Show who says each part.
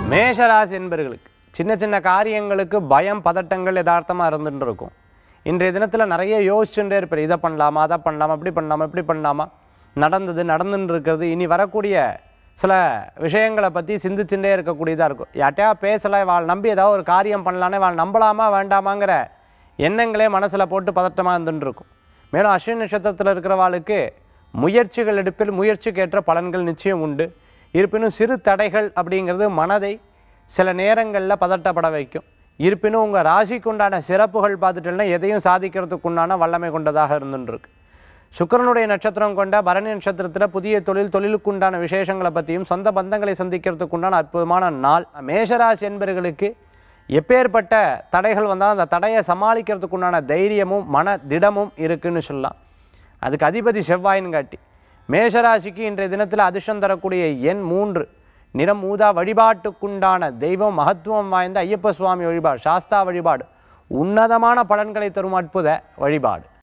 Speaker 1: மேஷராசி என்பர்களுக்கு சின்ன சின்ன காரியங்களுக்கு பயம் பதட்டங்கள் யதார்த்தமாக இருந்துட்டு இருக்கும் இன்றைய தினத்தில் நிறைய யோசிச்சுட்டே இருப்பார் இதை பண்ணலாமா அதை பண்ணலாமா இப்படி பண்ணலாமா இப்படி பண்ணலாமா நடந்தது நடந்துன்னு இருக்கிறது இனி வரக்கூடிய சில விஷயங்களை பற்றி சிந்திச்சுட்டே இருக்கக்கூடியதாக இருக்கும் யார்ட்டையா பேசலை வாழ் நம்பி ஏதாவது ஒரு காரியம் பண்ணலானே வாழ் நம்பலாமா வேண்டாமாங்கிற எண்ணங்களே மனசில் போட்டு பதட்டமாக இருந்துட்டு இருக்கும் மேலும் அஸ்வினி நட்சத்திரத்தில் இருக்கிறவாளுக்கு முயற்சிகள் எடுப்பில் முயற்சிக்கேற்ற பலன்கள் நிச்சயம் உண்டு இருப்பினும் சிறு தடைகள் அப்படிங்கிறது மனதை சில நேரங்களில் பதட்டப்பட வைக்கும் இருப்பினும் உங்கள் ராசிக்கு உண்டான சிறப்புகள் பார்த்துட்டீங்கன்னா எதையும் சாதிக்கிறதுக்கு உண்டான வல்லமை கொண்டதாக இருந்துருக்கு சுக்கிரனுடைய நட்சத்திரம் கொண்ட பரணி நட்சத்திரத்தில் புதிய தொழில் தொழிலுக்கு உண்டான விசேஷங்களை பற்றியும் சொந்த பந்தங்களை சந்திக்கிறதுக்கு உண்டான அற்புதமான நாள் மேஷராசி என்பர்களுக்கு எப்பேற்பட்ட தடைகள் வந்தாலும் அந்த தடையை சமாளிக்கிறதுக்கு உண்டான தைரியமும் மன திடமும் இருக்குன்னு சொல்லலாம் அதுக்கு அதிபதி செவ்வாயின்னு காட்டி மேஷராசிக்கு இன்றைய தினத்தில் அதிர்ஷ்டம் தரக்கூடிய எண் மூன்று நிறம் ஊதா வழிபாட்டுக்குண்டான தெய்வம் மகத்துவம் வாய்ந்த ஐயப்ப சுவாமி வழிபாடு சாஸ்தா வழிபாடு உன்னதமான பலன்களை தரும் அற்புத வழிபாடு